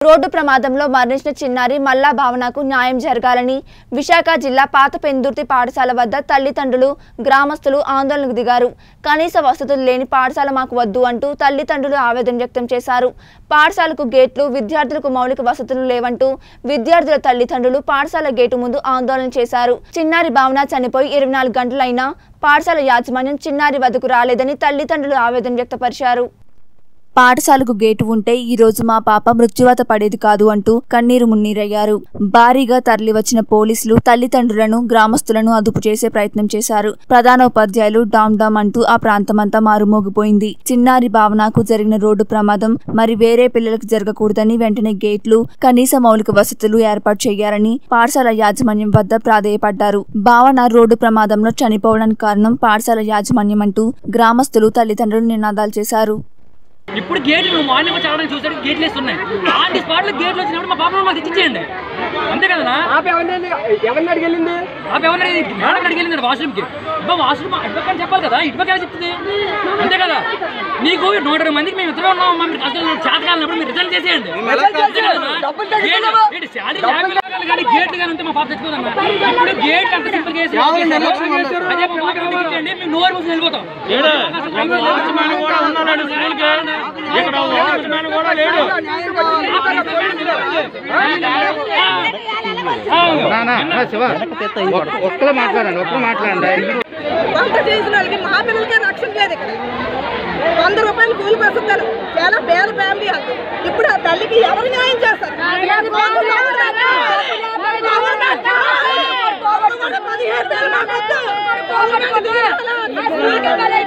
Road ప్రమాదంలో మరణించిన చిన్నారి మల్లా భావనకు న్యాయం జరగాలని విశాఖ జిల్లా పాత పెందుర్తి పాఠశాల వద్ద తల్లిదండ్రులు గ్రామస్తులు ఆందోళనకు దిగారు కనీస వసతులు లేని పాఠశాల మాకు వద్దు అంటూ తల్లిదండ్రులు ఆవేదన వ్యక్తం చేశారు పాఠశాలకు గేట్లు విద్యార్థులకు మౌలిక వసతులు లేవంటూ విద్యార్థుల తల్లిదండ్రులు పాఠశాల గేటు ముందు ఆందోళన చేశారు చిన్నారి భావన చనిపోయి ఇరవై నాలుగు గంటలైనా పాఠశాల యాజమాన్యం చిన్నారి వద్దకు రాలేదని తల్లిదండ్రులు ఆవేదన వ్యక్తపరిచారు పాఠశాలకు గేటు ఉంటే ఈ రోజు మా పాప మృత్యువాత పడేది కాదు అంటూ కన్నీరు మున్నీరయ్యారు భారీగా తరలివచ్చిన పోలీసులు తల్లిదండ్రులను గ్రామస్తులను అదుపు చేసే ప్రయత్నం చేశారు ప్రధాన ఉపాధ్యాయులు డామ్ డామ్ అంటూ ఆ ప్రాంతమంతా మారుమోగిపోయింది చిన్నారి భావనకు జరిగిన రోడ్డు ప్రమాదం మరి వేరే పిల్లలకు జరగకూడదని వెంటనే గేట్లు కనీస మౌలిక వసతులు ఏర్పాటు చేయాలని పాఠశాల యాజమాన్యం వద్ద ప్రాధేయపడ్డారు భావన రోడ్డు ప్రమాదంలో చనిపోవడానికి కారణం పాఠశాల యాజమాన్యం అంటూ గ్రామస్తులు తల్లిదండ్రులు నినాదాలు చేశారు ఇప్పుడు గేట్లు నువ్వు మార్నింగ్ వచ్చి ఆడడానికి చూసాడు గేట్లు వేస్తున్నాయి ఆన్ ది స్పాట్ లో గేట్లు వచ్చినప్పుడు మా పాప మాకు తెచ్చిచ్చేయండి అంతే కదా పాప ఎవరిని ఎవరిని అడిగెళ్ళింది పాప ఎవరైనా మేడం అడిగి వెళ్ళింది వాష్రూమ్ కి ఇప్పుడు వాష్రూమ్ ఇటుపక్క అని చెప్పాలి కదా ఇటుపక్క ఎలా చెప్తుంది అంతే కదా నీకు నూట ఇరవై మందికి మేము ఇద్దరు ఉన్నాం మీరు అసలు చేతకాలన్నప్పుడు మీరు రిజల్ట్ చేసేయండి అంతే కదా? డబ్బులు గేట్- తగ్గిస్తున్నావా? ఏంటి, శాలరీ లేకపోయినా కానీ గేట్లు కానీ ఉంటే మా పాప తెచ్చుకోదమ్మా ఇప్పుడు గేట్లు అంత సింపుల్ చేసి ఎవరు నిర్లక్ష్యం చేశారు? అదే మా పాప ఇంటికి ఇచ్చేయండి మేము నోరు మూసి వెళ్ళిపోతాం ఇక్కడ ఒక వాచ్మెన్ కూడా లేడు ఒక్కరు మాట్లాడండి ఒక్కరు మాట్లాడండి వంట చేసిన వాళ్ళకి మా పిల్లలకే రక్షణ లేదు ఇక్కడ వంద రూపాయలు కూలి బతుకుతారు చాలా పేద ఫ్యామిలీ అది ఇప్పుడు ఆ తల్లికి ఎవరు న్యాయం చేస్తారు పదిహేను వేలు మాకు వద్దు.